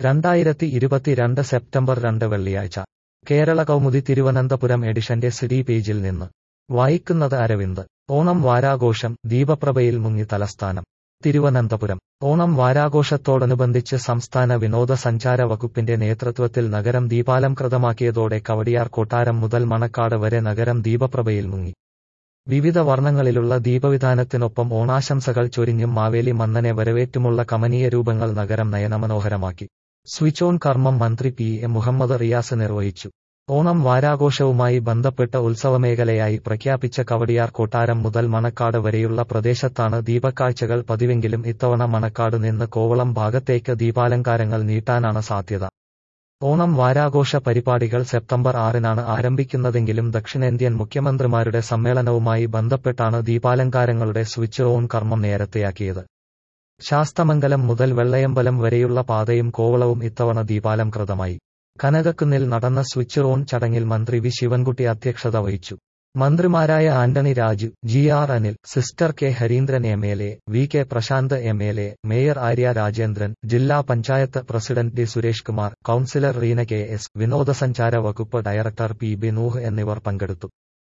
രണ്ടായിരത്തി ഇരുപത്തിരണ്ട് സെപ്റ്റംബർ രണ്ട് വെള്ളിയാഴ്ച കേരള കൗമുദി തിരുവനന്തപുരം എഡിഷന്റെ സിഡി പേജിൽ നിന്ന് വായിക്കുന്നത് അരവിന്ദ് ഓണം വാരാഘോഷം ദീപപ്രഭയിൽ മുങ്ങി തലസ്ഥാനം തിരുവനന്തപുരം ഓണം വാരാഘോഷത്തോടനുബന്ധിച്ച് സംസ്ഥാന വിനോദസഞ്ചാര വകുപ്പിന്റെ നേതൃത്വത്തിൽ നഗരം ദീപാലംകൃതമാക്കിയതോടെ കവടിയാർ കൊട്ടാരം മുതൽ മണക്കാട് വരെ നഗരം ദീപപ്രഭയിൽ മുങ്ങി വിവിധ വർണ്ണങ്ങളിലുള്ള ദീപവിധാനത്തിനൊപ്പം ഓണാശംസകൾ ചൊരിഞ്ഞും മാവേലി മന്നനെ വരവേറ്റുമുള്ള കമനീയ രൂപങ്ങൾ നഗരം നയനമനോഹരമാക്കി സ്വിച്ച് ഓൺ കർമ്മം മന്ത്രി പി എ മുഹമ്മദ് റിയാസ് നിർവഹിച്ചു ഓണം വാരാഘോഷവുമായി ബന്ധപ്പെട്ട ഉത്സവമേഖലയായി പ്രഖ്യാപിച്ച കവടിയാർ കൊട്ടാരം മുതൽ മണക്കാട് വരെയുള്ള പ്രദേശത്താണ് ദീപക്കാഴ്ചകൾ പതിവെങ്കിലും ഇത്തവണ മണക്കാട് നിന്ന് കോവളം ഭാഗത്തേക്ക് ദീപാലങ്കാരങ്ങൾ നീട്ടാനാണ് സാധ്യത ഓണം വാരാഘോഷ പരിപാടികൾ സെപ്റ്റംബർ ആറിനാണ് ആരംഭിക്കുന്നതെങ്കിലും ദക്ഷിണേന്ത്യൻ മുഖ്യമന്ത്രിമാരുടെ സമ്മേളനവുമായി ബന്ധപ്പെട്ടാണ് ദീപാലങ്കാരങ്ങളുടെ സ്വിച്ച് ഓൺ കർമ്മം നേരത്തെയാക്കിയത് ശാസ്തമംഗലം മുതൽ വെള്ളയമ്പലം വരെയുള്ള പാതയും കോവളവും ഇത്തവണ ദീപാലംകൃതമായി കനകക്കുന്നിൽ നടന്ന സ്വിച്ച് ഓൺ ചടങ്ങിൽ മന്ത്രി വി ശിവൻകുട്ടി അധ്യക്ഷത വഹിച്ചു മന്ത്രിമാരായ ആന്റണി രാജു ജി ആർ അനിൽ സിസ്റ്റർ K Hareendran M L A V K Prashanth M L A mayor Arya Rajendran ജില്ലാ panchayat president D Suresh Kumar councillor Reena K S വിനോദസഞ്ചാര വകുപ്പ് ഡയറക്ടർ പി ബി നൂഹ് എന്നിവർ പങ്കെടുത്തു